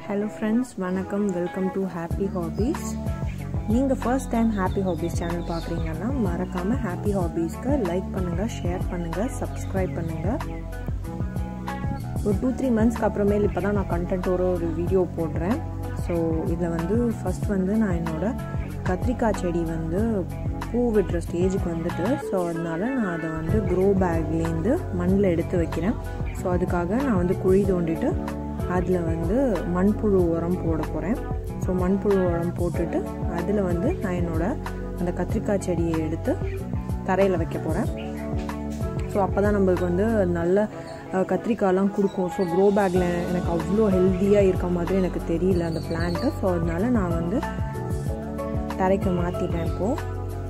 hello friends வணக்கம் welcome to happy hobbies நீங்கள் first time happy hobbies channel பார்க்குறீங்கன்னா மறக்காமல் ஹாப்பி ஹாபீஸ்க்கு லைக் பண்ணுங்கள் ஷேர் பண்ணுங்கள் சப்ஸ்கிரைப் பண்ணுங்கள் ஒரு டூ த்ரீ மந்த்ஸ்க்கு அப்புறமேல் இப்போ தான் நான் கண்டென்ட்டோட ஒரு வீடியோ போடுறேன் ஸோ இதில் வந்து ஃபஸ்ட் வந்து நான் என்னோடய கத்திரிக்காய் செடி வந்து பூ விடுற ஸ்டேஜுக்கு வந்துட்டு ஸோ அதனால நான் அதை வந்து க்ரோ பேக்லேருந்து மண்ணில் எடுத்து வைக்கிறேன் ஸோ அதுக்காக நான் வந்து குழி தோண்டிட்டு அதில் வந்து மண்புழு உரம் போட போகிறேன் ஸோ மண்புழு உரம் போட்டுட்டு அதில் வந்து நான் என்னோடய அந்த கத்திரிக்காய் செடியை எடுத்து தரையில் வைக்க போகிறேன் ஸோ அப்போ தான் நம்மளுக்கு வந்து நல்ல கத்திரிக்காயெலாம் கொடுக்கும் ஸோ க்ரோ பேக்கில் எனக்கு அவ்வளோ ஹெல்த்தியாக இருக்க மாதிரி எனக்கு தெரியல அந்த பிளான்ட்டு ஸோ அதனால நான் வந்து தரைக்கு மாற்றிட்டேன் இப்போது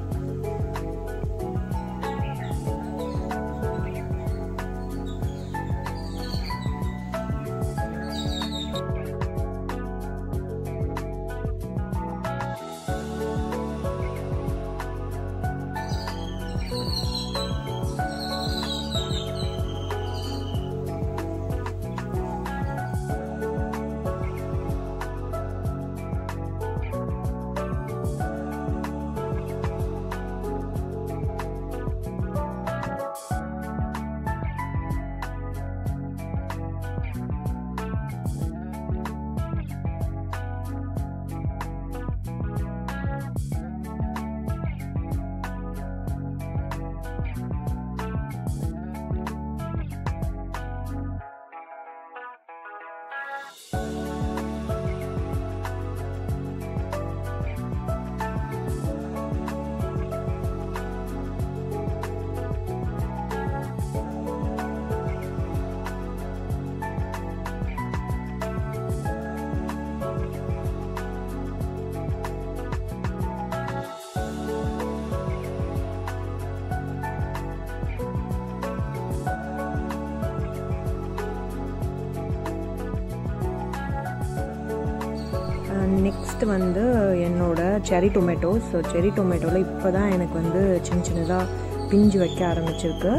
நெக்ஸ்ட் வந்து என்னோட செரி டொமேட்டோ ஸோ செரி டொமேட்டோவில் இப்போ தான் எனக்கு வந்து சின்ன சின்னதாக பிஞ்சு வைக்க ஆரம்பிச்சிருக்கு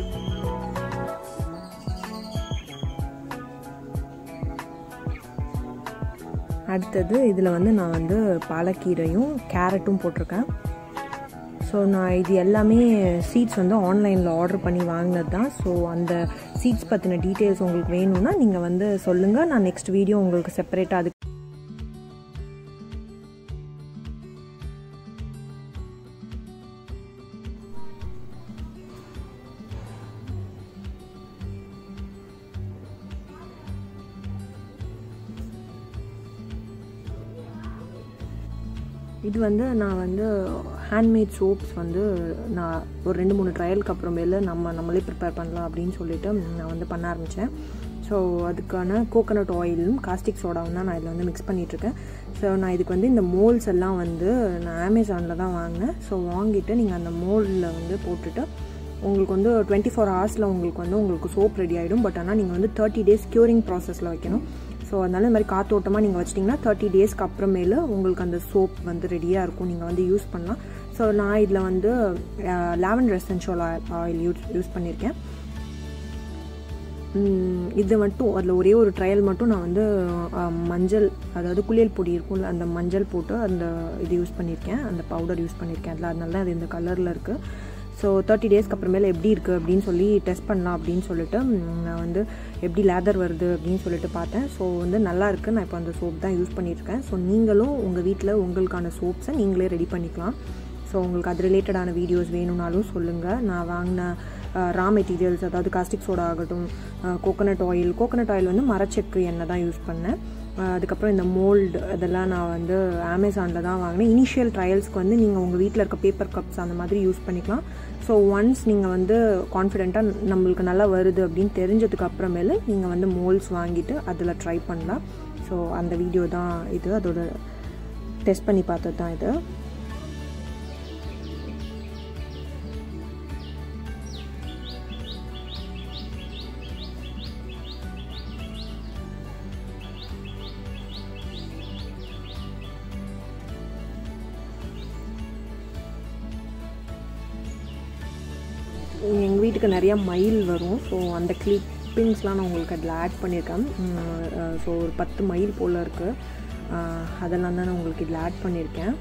அடுத்தது இதில் வந்து நான் வந்து பாலக்கீரையும் கேரட்டும் போட்டிருக்கேன் ஸோ நான் இது எல்லாமே சீட்ஸ் வந்து ஆன்லைனில் ஆர்டர் பண்ணி வாங்கினது தான் ஸோ அந்த சீட்ஸ் பற்றின டீட்டெயில்ஸ் உங்களுக்கு வேணும்னா நீங்கள் வந்து சொல்லுங்கள் நான் நெக்ஸ்ட் வீடியோ உங்களுக்கு செப்பரேட்டாக அதுக்கு இது வந்து நான் வந்து ஹேண்ட்மேட் சோப்ஸ் வந்து நான் ஒரு ரெண்டு மூணு ட்ரையலுக்கு அப்புறமேல நம்ம நம்மளே ப்ரிப்பேர் பண்ணலாம் அப்படின்னு சொல்லிட்டு நான் வந்து பண்ண ஆரம்பித்தேன் ஸோ அதுக்கான கோகனட் ஆயிலும் காஸ்டிக் சோடாவும் தான் நான் இதில் வந்து மிக்ஸ் பண்ணிகிட்ருக்கேன் ஸோ நான் இதுக்கு வந்து இந்த மோல்ஸ் எல்லாம் வந்து நான் அமேசானில் தான் வாங்கினேன் ஸோ வாங்கிட்டு நீங்கள் அந்த மோல்டில் வந்து போட்டுட்டு உங்களுக்கு வந்து டுவெண்ட்டி ஃபோர் ஹவர்ஸில் உங்களுக்கு வந்து உங்களுக்கு சோப் ரெடி ஆகிடும் பட் ஆனால் நீங்கள் வந்து தேர்ட்டி டேஸ் க்யூரிங் ப்ராசஸில் வைக்கணும் ஸோ அதனால் இந்த மாதிரி காத்தோட்டமாக நீங்கள் வச்சிட்டிங்கன்னா தேர்ட்டி டேஸ்க்கு அப்புறமேல உங்களுக்கு அந்த சோப் வந்து ரெடியாக இருக்கும் நீங்கள் வந்து யூஸ் பண்ணலாம் ஸோ நான் இதில் வந்து lavender essential oil use use பண்ணியிருக்கேன் இது மட்டும் அதில் ஒரே ஒரு ட்ரையல் மட்டும் நான் வந்து மஞ்சள் அதாவது குளியல் பொடி இருக்கும்ல அந்த மஞ்சள் போட்டு அந்த இது யூஸ் பண்ணியிருக்கேன் அந்த பவுடர் யூஸ் பண்ணியிருக்கேன் அதில் அதனால தான் அது இந்த கலரில் இருக்குது ஸோ தேர்ட்டி டேஸ்க்கு அப்புறமேல எப்படி இருக்குது அப்படின்னு சொல்லி டெஸ்ட் பண்ணலாம் அப்படின்னு சொல்லிட்டு நான் வந்து எப்படி லேதர் வருது அப்படின்னு சொல்லிட்டு பார்த்தேன் ஸோ வந்து நல்லா இருக்குது நான் இப்போ அந்த சோப் தான் யூஸ் பண்ணியிருக்கேன் ஸோ நீங்களும் உங்கள் வீட்டில் உங்களுக்கான சோப்ஸை நீங்களே ரெடி பண்ணிக்கலாம் ஸோ உங்களுக்கு அது ரிலேட்டடான வீடியோஸ் வேணும்னாலும் சொல்லுங்கள் நான் வாங்கின ரா மெட்டீரியல்ஸ் அதாவது காஸ்டிக் சோடா ஆகட்டும் கோகனட் ஆயில் கோகனட் ஆயில் வந்து மரச்செக்கு எண்ணெய் தான் யூஸ் பண்ணேன் அதுக்கப்புறம் இந்த மோல்டு இதெல்லாம் நான் வந்து அமேசானில் தான் வாங்கினேன் இனிஷியல் ட்ரையல்ஸ்க்கு வந்து நீங்கள் உங்கள் வீட்டில் இருக்க பேப்பர் கப்ஸ் அந்த மாதிரி யூஸ் பண்ணிக்கலாம் ஸோ ஒன்ஸ் நீங்கள் வந்து கான்ஃபிடெண்ட்டாக நம்மளுக்கு நல்லா வருது அப்படின்னு தெரிஞ்சதுக்கு அப்புறமேல நீங்கள் வந்து மோல்ஸ் வாங்கிட்டு அதில் ட்ரை பண்ணலாம் ஸோ அந்த வீடியோ தான் இது அதோட டெஸ்ட் பண்ணி பார்த்தது தான் இது எங்கள் வீட்டுக்கு நிறையா மயில் வரும் ஸோ அந்த கிளிப் கிளிப்பிங்ஸ்லாம் நான் உங்களுக்கு அதில் ஆட் பண்ணியிருக்கேன் ஸோ ஒரு பத்து மைல் போல் இருக்குது அதெல்லாம் தான் நான் உங்களுக்கு இதில் ஆட் பண்ணியிருக்கேன்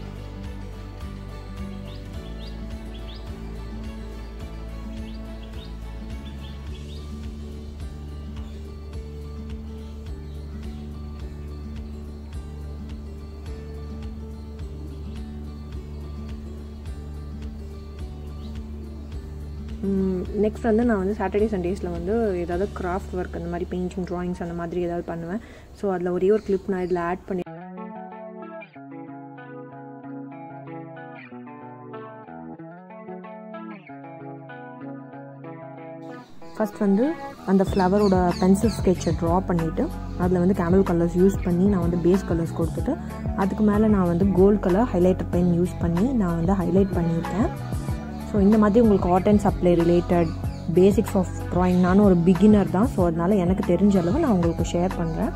நெக்ஸ்ட் வந்து நான் வந்து சாட்டர்டே சண்டேஸில் வந்து ஏதாவது கிராஃப்ட் ஒர்க் அந்த மாதிரி பெயிண்டிங் ட்ராயிங்ஸ் அந்த மாதிரி ஏதாவது பண்ணுவேன் ஸோ அதில் ஒரே ஒரு கிளிப் நான் இதில் ஆட் பண்ணி ஃபஸ்ட் வந்து அந்த ஃப்ளவரோட பென்சில் ஸ்கெட்சை ட்ரா பண்ணிவிட்டு அதில் வந்து கேமல் கலர்ஸ் யூஸ் பண்ணி நான் வந்து பேஸ் கலர்ஸ் கொடுத்துட்டு அதுக்கு மேலே நான் வந்து gold colour highlighter pen use பண்ணி நான் வந்து ஹைலைட் பண்ணியிருக்கேன் ஸோ இந்த மாதிரி உங்களுக்கு art and supply related basics of drawing நானும் ஒரு பிகினர் தான் ஸோ அதனால் எனக்கு தெரிஞ்ச அளவு நான் உங்களுக்கு ஷேர் பண்ணுறேன்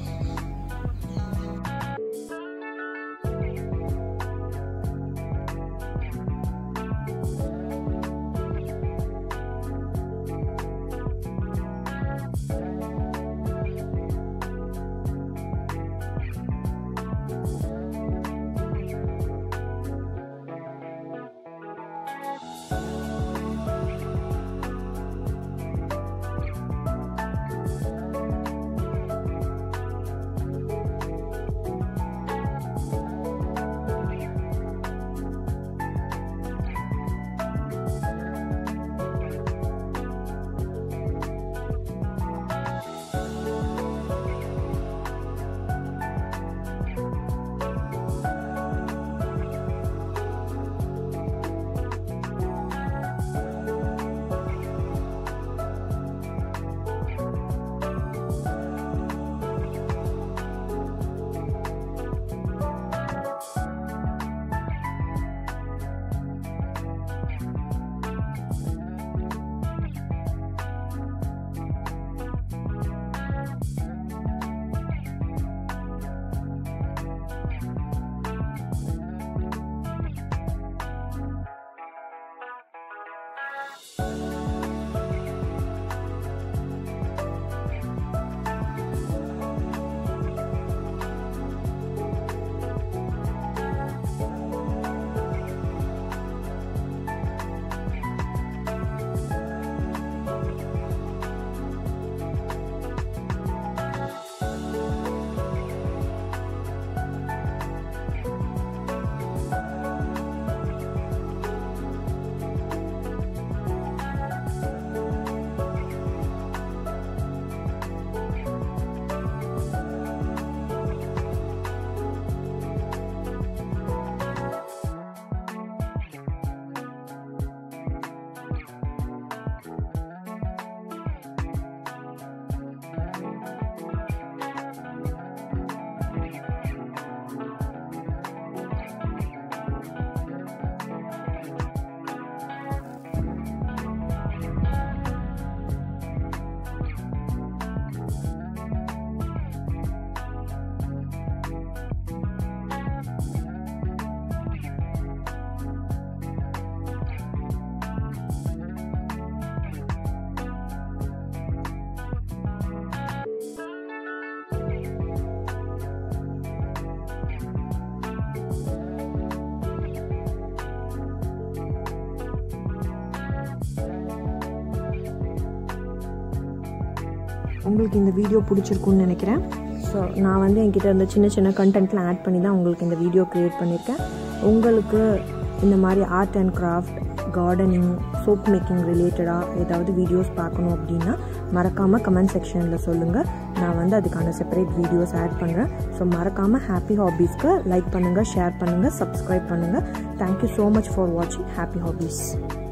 உங்களுக்கு இந்த வீடியோ பிடிச்சிருக்குன்னு நினைக்கிறேன் ஸோ நான் வந்து என்கிட்ட இருந்த சின்ன சின்ன கண்டென்ட்லாம் ஆட் பண்ணி தான் உங்களுக்கு இந்த வீடியோ க்ரியேட் பண்ணியிருக்கேன் உங்களுக்கு இந்த மாதிரி art and craft gardening soap making ரிலேட்டடாக ஏதாவது வீடியோஸ் பார்க்கணும் அப்படின்னா மறக்காமல் கமெண்ட் செக்ஷனில் சொல்லுங்கள் நான் வந்து அதுக்கான செப்பரேட் வீடியோஸ் ஆட் பண்ணுறேன் ஸோ மறக்காமல் ஹாப்பி ஹாபீஸ்க்கு லைக் பண்ணுங்கள் ஷேர் பண்ணுங்கள் சப்ஸ்கிரைப் பண்ணுங்கள் தேங்க்யூ ஸோ மச் ஃபார் வாட்சிங் ஹாப்பி ஹாபீஸ்